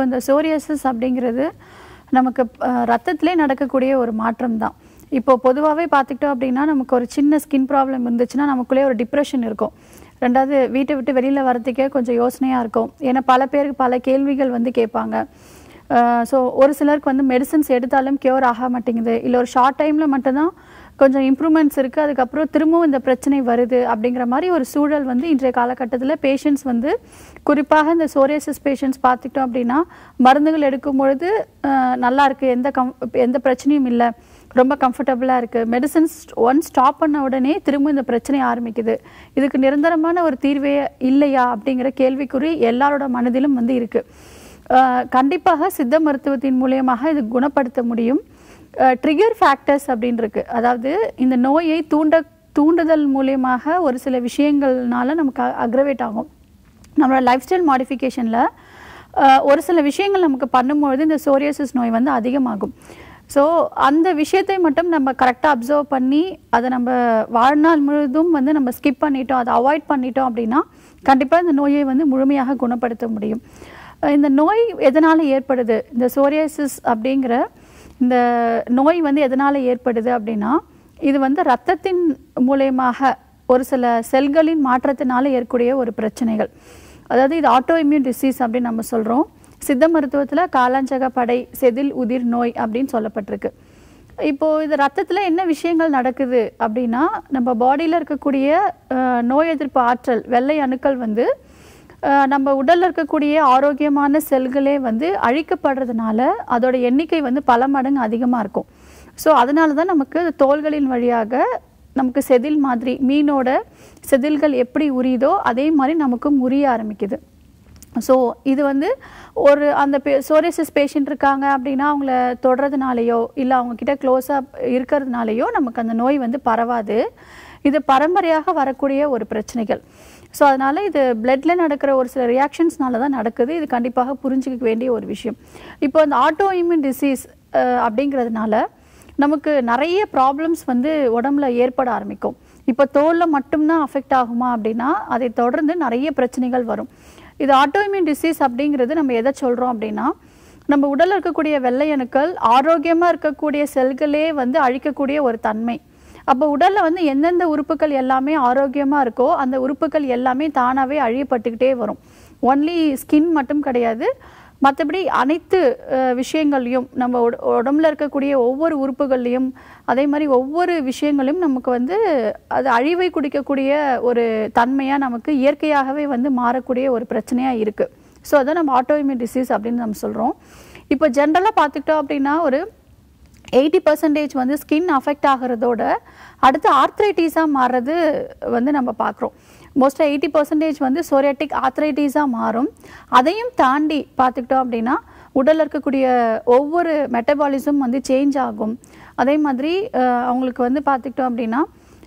இப்போ இந்த சோரியாசிஸ் அப்படிங்கிறது நமக்கு ரத்தத்திலே நடக்கக்கூடிய ஒரு மாற்றம் தான் இப்போ பொதுவாகவே பார்த்துக்கிட்டோம் அப்படின்னா நமக்கு ஒரு சின்ன ஸ்கின் ப்ராப்ளம் இருந்துச்சுன்னா நமக்குள்ளே ஒரு டிப்ரெஷன் இருக்கும் ரெண்டாவது வீட்டை விட்டு வெளியில் வரதுக்கே கொஞ்சம் யோசனையாக இருக்கும் ஏன்னா பல பேருக்கு பல கேள்விகள் வந்து கேட்பாங்க ஸோ ஒரு சிலருக்கு வந்து மெடிசன்ஸ் எடுத்தாலும் கியூர் ஆக மாட்டேங்குது இல்லை ஒரு ஷார்ட் டைமில் மட்டும்தான் கொஞ்சம் இம்ப்ரூவ்மெண்ட்ஸ் இருக்குது அதுக்கப்புறம் திரும்பவும் இந்த பிரச்சனை வருது அப்படிங்கிற மாதிரி ஒரு சூழல் வந்து இன்றைய காலகட்டத்தில் பேஷண்ட்ஸ் வந்து குறிப்பாக இந்த சோரியாசிஸ் பேஷண்ட்ஸ் பார்த்துக்கிட்டோம் அப்படின்னா மருந்துகள் எடுக்கும் பொழுது அஹ், நல்லா இருக்குது எந்த கம் எந்த பிரச்சனையும் இல்லை ரொம்ப கம்ஃபர்டபுளாக இருக்குது மெடிசன்ஸ் ஒன் ஸ்டாப் பண்ண உடனே திரும்ப இந்த பிரச்சனை ஆரம்பிக்குது இதுக்கு நிரந்தரமான ஒரு தீர்வே இல்லையா அப்படிங்கிற கேள்விக்குறி எல்லாரோட மனதிலும் வந்து இருக்குது கண்டிப்பாக சித்த மருத்துவத்தின் மூலியமாக இது குணப்படுத்த முடியும் ட்ரிகர் ஃபேக்டர்ஸ் அப்படின்னு இருக்கு அதாவது இந்த நோயை தூண்ட தூண்டுதல் மூலியமாக ஒரு சில விஷயங்கள்னால நமக்கு அக்ரவேட் ஆகும் நம்மளோட லைஃப் ஸ்டைல் மாடிஃபிகேஷனில் ஒரு சில விஷயங்கள் நமக்கு பண்ணும்பொழுது இந்த சோரியாசிஸ் நோய் வந்து அதிகமாகும் ஸோ அந்த விஷயத்தை மட்டும் நம்ம கரெக்டாக அப்சர்வ் பண்ணி அதை நம்ம வாழ்நாள் முழுதும் வந்து நம்ம ஸ்கிப் பண்ணிட்டோம் அதை அவாய்ட் பண்ணிட்டோம் அப்படின்னா கண்டிப்பாக இந்த நோயை வந்து முழுமையாக குணப்படுத்த முடியும் அஹ் இந்த நோய் எதனால் ஏற்படுது இந்த சோரியாசிஸ் அப்படிங்கிற இந்த நோய் வந்து எதனால் ஏற்படுது அப்படின்னா இது வந்து ரத்தத்தின் மூலயமாக ஒரு சில செல்களின் மாற்றத்தினால ஏற்பக்கூடிய ஒரு பிரச்சனைகள் அதாவது இது ஆட்டோ இம்யூன் டிசீஸ் அப்படின்னு நம்ம சொல்கிறோம் சித்த மருத்துவத்தில் காலாஞ்சக படை செதில் உதிர் நோய் அப்படின்னு சொல்லப்பட்டிருக்கு இப்போ இது ரத்தத்தில் என்ன விஷயங்கள் நடக்குது அப்படின்னா நம்ம பாடியில் இருக்கக்கூடிய அஹ், நோய் எதிர்ப்பு ஆற்றல் வெள்ளை அணுக்கள் வந்து அஹ், நம்ம உடல்ல இருக்கக்கூடிய ஆரோக்கியமான செல்களே வந்து அழிக்கப்படுறதுனால அதோட எண்ணிக்கை வந்து பல மடங்கு அதிகமாக இருக்கும் ஸோ அதனால தான் நமக்கு தோள்களின் வழியாக நமக்கு செதில் மாதிரி மீனோட செதில்கள் எப்படி உரியுதோ அதே மாதிரி நமக்கும் உரிய ஆரம்பிக்குது ஸோ இது வந்து ஒரு அந்த பே சோரியாசிஸ் பேஷண்ட் இருக்காங்க அப்படின்னா அவங்கள தொடுறதுனாலையோ இல்லை அவங்க கிட்ட க்ளோஸாக இருக்கிறதுனாலையோ நமக்கு அந்த நோய் வந்து பரவாது இது பரம்பரையாக வரக்கூடிய ஒரு பிரச்சனைகள் ஸோ அதனால் இது பிளட்ல நடக்கிற ஒரு சில ரியாக்ஷன்ஸ்னால தான் நடக்குது இது கண்டிப்பாக புரிஞ்சுக்க வேண்டிய ஒரு விஷயம் இப்போ அந்த ஆட்டோ இம்யூன் டிசீஸ் அப்படிங்கிறதுனால நமக்கு நிறைய ப்ராப்ளம்ஸ் வந்து உடம்புல ஏற்பட ஆரம்பிக்கும் இப்போ தோலில் மட்டும்தான் அஃபெக்ட் ஆகுமா அப்படின்னா அதை தொடர்ந்து நிறைய பிரச்சனைகள் வரும் இது ஆட்டோஇம்யூன் டிசீஸ் அப்படிங்கிறது நம்ம எதை சொல்கிறோம் அப்படின்னா நம்ம உடல்ல இருக்கக்கூடிய வெள்ளை அணுக்கள் ஆரோக்கியமாக இருக்கக்கூடிய செல்களே வந்து அழிக்கக்கூடிய ஒரு தன்மை அப்போ உடல்ல வந்து எந்தெந்த உறுப்புகள் எல்லாமே ஆரோக்கியமாக இருக்கோ அந்த உறுப்புகள் எல்லாமே தானாகவே அழியப்பட்டுக்கிட்டே வரும் ஒன்லி ஸ்கின் மட்டும் கிடையாது மற்றபடி அனைத்து அஹ், விஷயங்களையும் நம்ம உட- உடம்புல இருக்கக்கூடிய ஒவ்வொரு உறுப்புகள்லையும் அதே மாதிரி ஒவ்வொரு விஷயங்களையும் நமக்கு வந்து அது அழிவை குடிக்கக்கூடிய ஒரு தன்மையாக நமக்கு இயற்கையாகவே வந்து மாறக்கூடிய ஒரு பிரச்சனையாக இருக்குது ஸோ அதான் நம்ம ஆட்டோஇம்யூன் டிசீஸ் அப்படின்னு நம்ம சொல்கிறோம் இப்போ ஜென்ரலாக பார்த்துக்கிட்டோம் அப்படின்னா ஒரு எயிட்டி பர்சன்டேஜ் வந்து ஸ்கின் அஃபெக்ட் ஆகிறதோட அடுத்து ஆர்த்ரைட்டிஸாக மாறுறது வந்து நம்ம பார்க்குறோம் மோஸ்ட்டாக எயிட்டி பர்சன்டேஜ் வந்து சோரியாட்டிக் ஆர்த்ரைட்டிஸாக மாறும் அதையும் தாண்டி பார்த்துக்கிட்டோம் அப்படின்னா உடல்ல இருக்கக்கூடிய ஒவ்வொரு மெட்டபாலிசம் வந்து சேஞ்ச் ஆகும் அதே மாதிரி அஹ், அவங்களுக்கு வந்து பார்த்துக்கிட்டோம் அப்படின்னா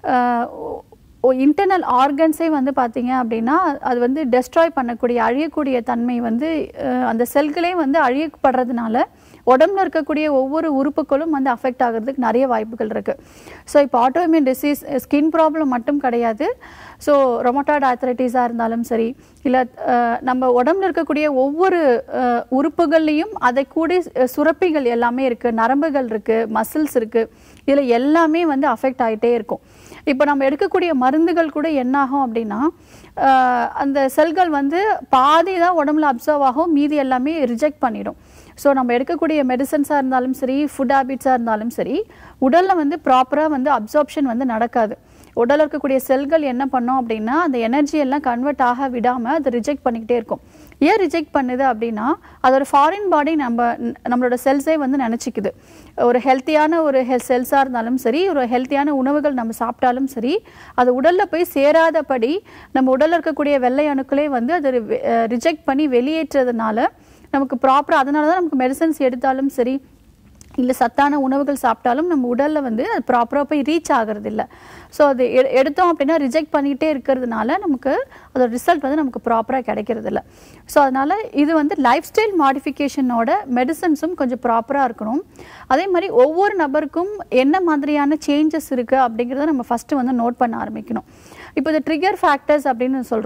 இன்டர்னல் ஆர்கன்ஸே வந்து பார்த்தீங்க அப்படின்னா அது வந்து டெஸ்ட்ராய் பண்ணக்கூடிய அழியக்கூடிய தன்மை வந்து அஹ், அந்த செல்களே வந்து அழியப்படுறதுனால உடம்புல இருக்கக்கூடிய ஒவ்வொரு உறுப்புகளும் வந்து அஃபெக்ட் ஆகிறதுக்கு நிறைய வாய்ப்புகள் இருக்குது ஸோ இப்போ ஆட்டோஇம்யூன் டிசீஸ் ஸ்கின் ப்ராப்ளம் மட்டும் கிடையாது ஸோ ரொமட்டாய்டு ஆர்த்ரைட்டிஸாக இருந்தாலும் சரி இல்லை நம்ம உடம்புல இருக்கக்கூடிய ஒவ்வொரு அஹ், உறுப்புகள்லையும் அதை கூடி சுரப்பிகள் எல்லாமே இருக்குது நரம்புகள் இருக்குது மசில்ஸ் இருக்குது இதில் எல்லாமே வந்து அஃபெக்ட் ஆகிட்டே இருக்கும் இப்போ நம்ம எடுக்கக்கூடிய மருந்துகள் கூட என்னாகும் அப்படின்னா ஆஹ் அந்த செல்கள் வந்து பாதி தான் உடம்புல அப்சர்வ் ஆகும் மீதி எல்லாமே ரிஜெக்ட் பண்ணிடும் ஸோ நம்ம எடுக்கக்கூடிய மெடிசன்ஸாக இருந்தாலும் சரி ஃபுட் ஹேபிட்ஸாக இருந்தாலும் சரி உடலில் வந்து ப்ராப்பராக வந்து அப்சார்ப்ஷன் வந்து நடக்காது உடலில் இருக்கக்கூடிய செல்கள் என்ன பண்ணோம் அப்படின்னா அந்த எனர்ஜி எல்லாம் கன்வெர்ட் ஆக விடாமல் அது ரிஜெக்ட் பண்ணிக்கிட்டே இருக்கும் ஏன் ரிஜெக்ட் பண்ணுது அப்படின்னா அது ஒரு ஃபாரின் பாடி நம்ம நம்மளோட செல்ஸே வந்து நினச்சிக்குது ஒரு ஹெல்த்தியான ஒரு ஹெல் செல்ஸாக இருந்தாலும் சரி ஒரு ஹெல்த்தியான உணவுகள் நம்ம சாப்பிட்டாலும் சரி அது உடலில் போய் சேராதபடி நம்ம உடலில் இருக்கக்கூடிய வெள்ளை அணுக்களே வந்து அது ரிஜெக்ட் பண்ணி வெளியேற்றதுனால நமக்கு ப்ராப்பராக அதனால தான் நமக்கு மெடிசன்ஸ் எடுத்தாலும் சரி இல்லை சத்தான உணவுகள் சாப்பிட்டாலும் நம்ம உடலில் வந்து அது ப்ராப்பராக போய் ரீச் ஆகிறது இல்லை ஸோ அது எ- எடுத்தோம் அப்படின்னா ரிஜெக்ட் பண்ணிக்கிட்டே இருக்கிறதுனால நமக்கு அதோட ரிசல்ட் வந்து நமக்கு ப்ராப்பராக கிடைக்கிறது இல்லை ஸோ அதனால் இது வந்து லைஃப் ஸ்டைல் மாடிஃபிகேஷனோட மெடிசன்ஸும் கொஞ்சம் ப்ராப்பராக இருக்கணும் அதே மாதிரி ஒவ்வொரு நபருக்கும் என்ன மாதிரியான சேஞ்சஸ் இருக்குது அப்படிங்கிறத நம்ம ஃபஸ்ட்டு வந்து நோட் பண்ண ஆரம்பிக்கணும் இப்போ இந்த ட்ரிகர் ஃபேக்டர்ஸ் அப்படின்னு சொல்கிறோம்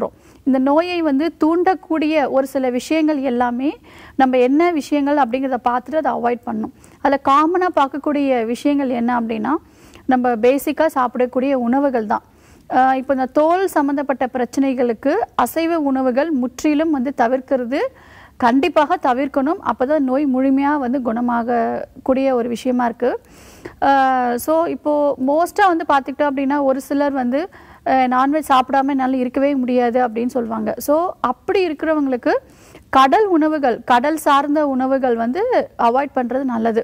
இந்த நோயை வந்து தூண்டக்கூடிய ஒரு சில விஷயங்கள் எல்லாமே நம்ம என்ன விஷயங்கள் அப்படிங்கிறத பார்த்துட்டு அதை அவாய்ட் பண்ணணும் அதில் காமனாக பார்க்கக்கூடிய விஷயங்கள் என்ன அப்படின்னா நம்ம பேசிக்காக சாப்பிடக்கூடிய உணவுகள் தான் ஆஹ் இப்போ இந்த தோல் சம்மந்தப்பட்ட பிரச்சனைகளுக்கு அசைவ உணவுகள் முற்றிலும் வந்து தவிர்க்கிறது கண்டிப்பாக தவிர்க்கணும் அப்போ தான் நோய் முழுமையாக வந்து குணமாகக்கூடிய ஒரு விஷயமா இருக்குது ஸோ இப்போது மோஸ்ட்டாக வந்து பார்த்துக்கிட்டோம் அப்படின்னா ஒரு சிலர் வந்து நான்வெஜ் சாப்பிடாம என்னால் இருக்கவே முடியாது அப்படின்னு சொல்லுவாங்க ஸோ அப்படி இருக்கிறவங்களுக்கு கடல் உணவுகள் கடல் சார்ந்த உணவுகள் வந்து அவாய்ட் பண்ணுறது நல்லது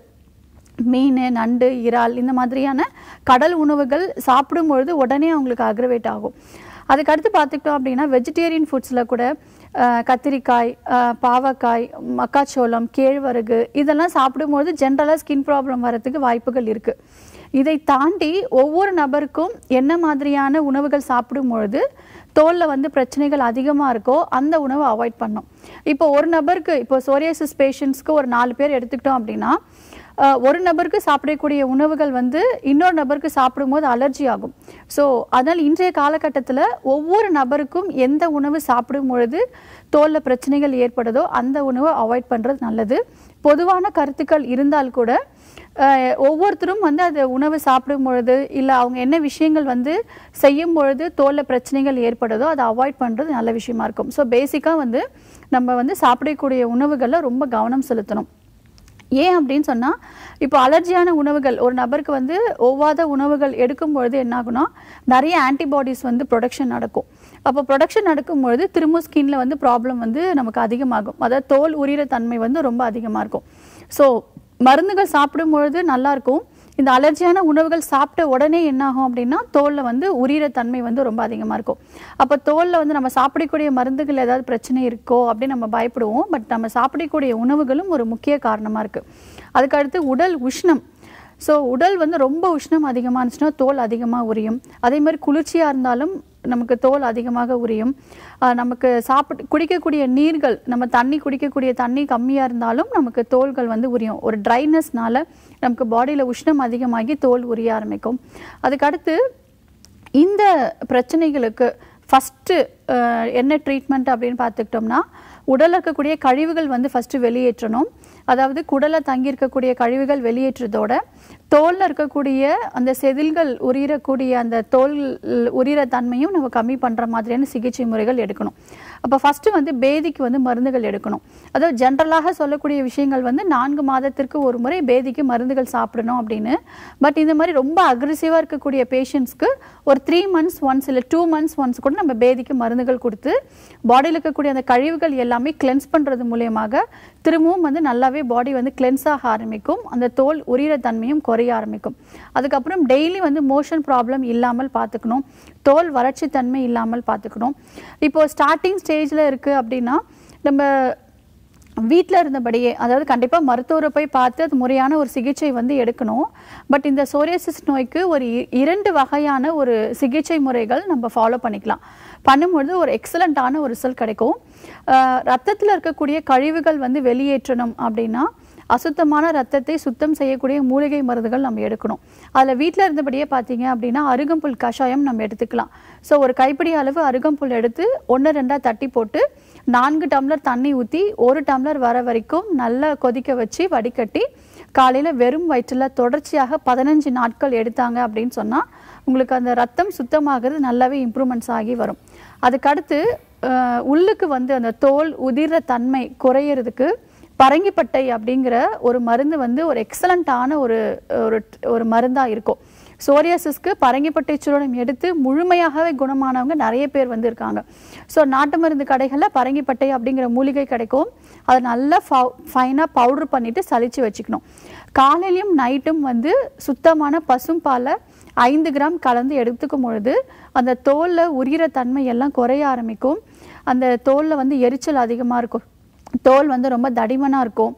மீன் நண்டு இறால் இந்த மாதிரியான கடல் உணவுகள் சாப்பிடும் பொழுது உடனே அவங்களுக்கு அக்ரவேட் ஆகும் அதுக்கடுத்து பார்த்துக்கிட்டோம் அப்படின்னா வெஜிடேரியன் ஃபுட்ஸில் கூட அஹ், கத்திரிக்காய் அஹ், பாவக்காய் மக்காச்சோளம் கேழ்வரகு இதெல்லாம் சாப்பிடும்போது ஜென்ரலாக ஸ்கின் ப்ராப்ளம் வரதுக்கு வாய்ப்புகள் இருக்குது இதை தாண்டி ஒவ்வொரு நபருக்கும் என்ன மாதிரியான உணவுகள் சாப்பிடும் பொழுது தோலில் வந்து பிரச்சனைகள் அதிகமாக இருக்கோ அந்த உணவை அவாய்ட் பண்ணும் இப்போ ஒரு நபருக்கு இப்போ சோரியாசிஸ் பேஷண்ட்ஸ்க்கு ஒரு நாலு பேர் எடுத்துக்கிட்டோம் அப்படின்னா அஹ், ஒரு நபருக்கு சாப்பிடக்கூடிய உணவுகள் வந்து இன்னொரு நபருக்கு சாப்பிடும்போது அலர்ஜி ஆகும் ஸோ அதனால் இன்றைய காலகட்டத்தில் ஒவ்வொரு நபருக்கும் எந்த உணவு சாப்பிடும் பொழுது தோலில் பிரச்சனைகள் ஏற்படுதோ அந்த உணவை அவாய்ட் பண்ணுறது நல்லது பொதுவான கருத்துக்கள் இருந்தால் கூட அஹ், ஒவ்வொருத்தரும் வந்து அது உணவு சாப்பிடும் பொழுது இல்லை அவங்க என்ன விஷயங்கள் வந்து செய்யும் பொழுது தோலில் பிரச்சனைகள் ஏற்படுதோ அதை அவாய்ட் பண்ணுறது நல்ல விஷயமா இருக்கும் ஸோ பேசிக்காக வந்து நம்ம வந்து சாப்பிடக்கூடிய உணவுகளில் ரொம்ப கவனம் செலுத்தணும் ஏன் அப்படின்னு சொன்னால் இப்போ அலர்ஜியான உணவுகள் ஒரு நபருக்கு வந்து ஒவ்வாத உணவுகள் எடுக்கும் பொழுது என்ன ஆகும்னா நிறைய ஆன்டிபாடிஸ் வந்து ப்ரொடக்ஷன் நடக்கும் அப்போ ப்ரொடக்ஷன் நடக்கும்பொழுது திரும்ப ஸ்கின்ல வந்து ப்ராப்ளம் வந்து நமக்கு அதிகமாகும் அதாவது தோல் உரிகிற தன்மை வந்து ரொம்ப அதிகமாக இருக்கும் ஸோ மருந்துகள் சாப்பிடும் பொழுது நல்லா இருக்கும் இந்த அலர்ஜியான உணவுகள் சாப்பிட்ட உடனே என்ன ஆகும் அப்படின்னா தோலில் வந்து உரிகிற தன்மை வந்து ரொம்ப அதிகமாக இருக்கும் அப்போ தோலில் வந்து நம்ம சாப்பிடக்கூடிய மருந்துகள் ஏதாவது பிரச்சனை இருக்கோ அப்படின்னு நம்ம பயப்படுவோம் பட் நம்ம சாப்பிடக்கூடிய உணவுகளும் ஒரு முக்கிய காரணமாக இருக்குது அதுக்கடுத்து உடல் உஷ்ணம் ஸோ உடல் வந்து ரொம்ப உஷ்ணம் அதிகமாக இருந்துச்சுன்னா தோல் அதிகமாக உரியும் அதே மாதிரி குளிர்ச்சியாக இருந்தாலும் நமக்கு தோல் அதிகமாக உரியும் ஆஹ் நமக்கு சாப்பிட்டு குடிக்கக்கூடிய நீர்கள் நம்ம தண்ணி குடிக்கக்கூடிய தண்ணி கம்மியாக இருந்தாலும் நமக்கு தோல்கள் வந்து உரியும் ஒரு ட்ரைனஸ்னால நமக்கு பாடியில் உஷ்ணம் அதிகமாகி தோல் உரிய ஆரம்பிக்கும் அதுக்கடுத்து இந்த பிரச்சனைகளுக்கு ஃபஸ்ட்டு என்ன ட்ரீட்மெண்ட் அப்படின்னு பார்த்துக்கிட்டோம்னா உடலில் இருக்கக்கூடிய கழிவுகள் வந்து ஃபஸ்ட்டு வெளியேற்றணும் அதாவது குடலை தங்கி இருக்கக்கூடிய கழிவுகள் வெளியேற்றதோட தோலில் இருக்கக்கூடிய அந்த செதில்கள் உரியிறக்கூடிய அந்த தோல் உரியிற தன்மையும் நம்ம கம்மி பண்ணுற மாதிரியான சிகிச்சை முறைகள் எடுக்கணும் அப்போ ஃபஸ்ட்டு வந்து பேதிக்கு வந்து மருந்துகள் எடுக்கணும் அதாவது ஜென்ரலாக சொல்லக்கூடிய விஷயங்கள் வந்து நான்கு மாதத்திற்கு ஒரு முறை பேதிக்கு மருந்துகள் சாப்பிடணும் அப்படின்னு பட் இந்த மாதிரி ரொம்ப அக்ரெசிவாக இருக்கக்கூடிய பேஷண்ட்ஸ்க்கு ஒரு த்ரீ மந்த்ஸ் ஒன்ஸ் இல்லை டூ மந்த்ஸ் ஒன்ஸ் கூட நம்ம பேதிக்கு மருந்துகள் கொடுத்து பாடியில் இருக்கக்கூடிய அந்த கழிவுகள் எல்லாமே கிளென்ஸ் பண்ணுறது மூலியமாக திரும்பவும் வந்து நல்லாவே பாடி வந்து கிளென்ஸ் ஆக ஆரம்பிக்கும் அந்த தோல் உரியிற தன்மையும் குறைய ஆரம்பிக்கும் அதுக்கப்புறம் டெய்லி வந்து மோஷன் ப்ராப்ளம் இல்லாமல் பார்த்துக்கணும் தோல் வறட்சி தன்மை இல்லாமல் பார்த்துக்கணும் இப்போ ஸ்டார்டிங் ஸ்டேஜில் இருக்குது அப்படின்னா நம்ம வீட்டில் இருந்தபடியே அதாவது கண்டிப்பாக மருத்துவரை போய் பார்த்து அது முறையான ஒரு சிகிச்சை வந்து எடுக்கணும் பட் இந்த சோரியாசிஸ் நோய்க்கு ஒரு இ- இரண்டு வகையான ஒரு சிகிச்சை முறைகள் நம்ம ஃபாலோ பண்ணிக்கலாம் பண்ணும்பொழுது ஒரு எக்ஸலண்ட்டான ஒரு ரிசல்ட் கிடைக்கும் ரத்தத்தில் இருக்கக்கூடிய கழிவுகள் வந்து வெளியேற்றணும் அப்படின்னா அசுத்தமான ரத்தத்தை சுத்தம் செய்யக்கூடிய மூலிகை மருந்துகள் நம்ம எடுக்கணும் அதில் வீட்டில் இருந்தபடியே பார்த்தீங்க அப்படின்னா அருகம்புல் கஷாயம் நம்ம எடுத்துக்கலாம் ஸோ ஒரு கைப்பிடி அளவு அருகம்புல் எடுத்து ஒன்று ரெண்டாக தட்டி போட்டு நான்கு டம்ளர் தண்ணி ஊற்றி ஒரு டம்ளர் வர வரைக்கும் நல்லா கொதிக்க வச்சு வடிகட்டி காலையில் வெறும் வயிற்றில் தொடர்ச்சியாக பதினஞ்சு நாட்கள் எடுத்தாங்க அப்படின்னு சொன்னால் உங்களுக்கு அந்த ரத்தம் சுத்தமாகிறது நல்லாவே இம்ப்ரூவ்மெண்ட்ஸ் ஆகி வரும் அதுக்கடுத்து அஹ், உள்ளுக்கு வந்து அந்த தோல் உதிர்ற தன்மை குறையிறதுக்கு பரங்கிப்பட்டை அப்படிங்கிற ஒரு மருந்து வந்து ஒரு எக்ஸலண்ட்டான ஒரு ஒரு ஒரு மருந்தாக இருக்கும் சோரியாசிஸ்க்கு பரங்கிப்பட்டை சூரணம் எடுத்து முழுமையாகவே குணமானவங்க நிறைய பேர் வந்து இருக்காங்க ஸோ நாட்டு மருந்து கடைகளில் பரங்கிப்பட்டை அப்படிங்கிற மூலிகை கிடைக்கும் அதை நல்லா ஃபைனாக பவுடர் பண்ணிட்டு சலிச்சு வச்சுக்கணும் காலையிலையும் நைட்டும் வந்து சுத்தமான பசும்பாலை ஐந்து கிராம் கலந்து எடுத்துக்கும் பொழுது அந்த தோலில் உரிகிற தன்மை எல்லாம் குறைய ஆரம்பிக்கும் அந்த தோலில் வந்து எரிச்சல் அதிகமாக இருக்கும் தோல் வந்து ரொம்ப தடிமனாக இருக்கும்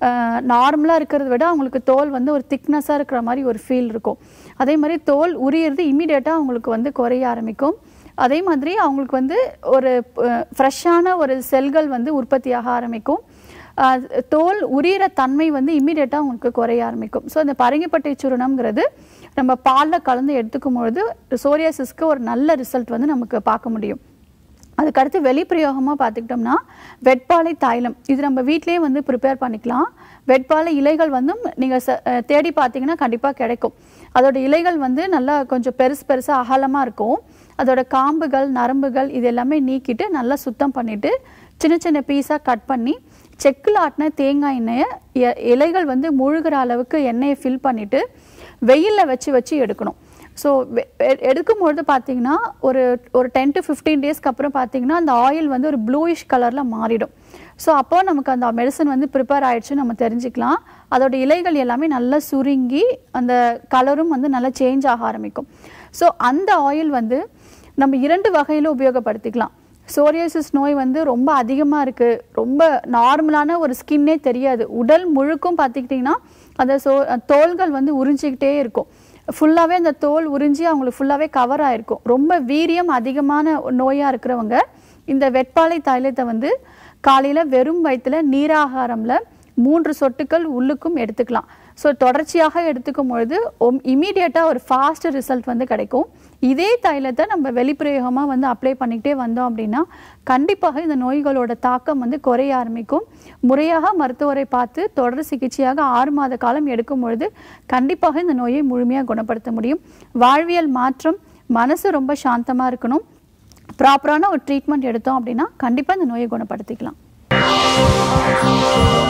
நார்மலாக இருக்கிறத விட அவங்களுக்கு தோல் வந்து ஒரு திக்னஸாக இருக்கிற மாதிரி ஒரு ஃபீல் இருக்கும் அதே மாதிரி தோல் உரியறது இம்மிடியேட்டாக அவங்களுக்கு வந்து குறைய ஆரம்பிக்கும் அதே மாதிரி அவங்களுக்கு வந்து ஒரு ஃப்ரெஷ்ஷான ஒரு செல்கள் வந்து உற்பத்தியாக ஆரம்பிக்கும் அஹ், தோல் உரியிற தன்மை வந்து இம்மிடியேட்டாக அவங்களுக்கு குறைய ஆரம்பிக்கும் ஸோ இந்த பரங்கிப்பட்டை சுருணம்ங்கிறது நம்ம பாலில் கலந்து எடுத்துக்கும் பொழுது சோரியாசிஸ்க்கு ஒரு நல்ல ரிசல்ட் வந்து நமக்கு பார்க்க முடியும் அதுக்கடுத்து வெளிப்பிரயோகமாக பார்த்துக்கிட்டோம்னா வெட்பாலை தைலம் இது நம்ம வீட்டிலேயே வந்து ப்ரிப்பேர் பண்ணிக்கலாம் வெட்பாலை இலைகள் வந்து நீங்கள் தேடி பார்த்தீங்கன்னா கண்டிப்பாக கிடைக்கும் அதோட இலைகள் வந்து நல்லா கொஞ்சம் பெருசு பெருசாக அகலமாக இருக்கும் அதோட காம்புகள் நரம்புகள் இது எல்லாமே நீக்கிட்டு நல்லா சுத்தம் பண்ணிவிட்டு சின்ன சின்ன பீஸாக கட் பண்ணி செக்கில் ஆட்டின தேங்காய் எண்ணெயை இ- இலைகள் வந்து முழுகிற அளவுக்கு எண்ணெயை ஃபில் பண்ணிவிட்டு வெயிலில் வச்சு வச்சு எடுக்கணும் ஸோ எடுக்கும்பொழுது பார்த்தீங்கன்னா ஒரு ஒரு டென் டு ஃபிஃப்டீன் டேஸ்க்கு அப்புறம் பார்த்தீங்கன்னா அந்த ஆயில் வந்து ஒரு ப்ளூயிஷ் கலரில் மாறிடும் ஸோ அப்போ நமக்கு அந்த மெடிசன் வந்து ப்ரிப்பேர் ஆயிடுச்சுன்னு நம்ம தெரிஞ்சுக்கலாம் அதோட இலைகள் எல்லாமே நல்லா சுருங்கி அந்த கலரும் வந்து நல்லா சேஞ்ச் ஆக ஆரம்பிக்கும் ஸோ அந்த ஆயில் வந்து நம்ம இரண்டு வகையில் உபயோகப்படுத்திக்கலாம் சோரியாசிஸ் நோய் வந்து ரொம்ப அதிகமாக இருக்குது ரொம்ப நார்மலான ஒரு ஸ்கின்னே தெரியாது உடல் முழுக்கும் பார்த்துக்கிட்டிங்கன்னா அந்த சோ தோள்கள் வந்து உறிஞ்சிக்கிட்டே இருக்கும் ஃபுல்லாகவே அந்த தோல் உறிஞ்சி அவங்களுக்கு ஃபுல்லாகவே கவர் ஆயிருக்கும் ரொம்ப வீரியம் அதிகமான நோயாக இருக்கிறவங்க இந்த வெட்பாலை தைலத்தை வந்து காலையில் வெறும் வயிற்றுல நீராகாரம்ல மூன்று சொட்டுக்கள் உள்ளுக்கும் எடுத்துக்கலாம் ஸோ தொடர்ச்சியாக எடுத்துக்கும் பொழுது இமீடியட்டாக ஒரு ஃபாஸ்ட் ரிசல்ட் வந்து கிடைக்கும் இதே தைலத்தை நம்ம வெளிப்பிரயோகமாக வந்து அப்ளை பண்ணிக்கிட்டே வந்தோம் அப்படின்னா கண்டிப்பாக இந்த நோய்களோட தாக்கம் வந்து குறைய ஆரம்பிக்கும் முறையாக மருத்துவரை பார்த்து தொடர் சிகிச்சையாக ஆறு மாத காலம் எடுக்கும் பொழுது கண்டிப்பாக இந்த நோயை முழுமையாக குணப்படுத்த முடியும் வாழ்வியல் மாற்றம் மனசு ரொம்ப சாந்தமாக இருக்கணும் ப்ராப்பரான ஒரு ட்ரீட்மெண்ட் எடுத்தோம் அப்படின்னா கண்டிப்பாக இந்த நோயை குணப்படுத்திக்கலாம்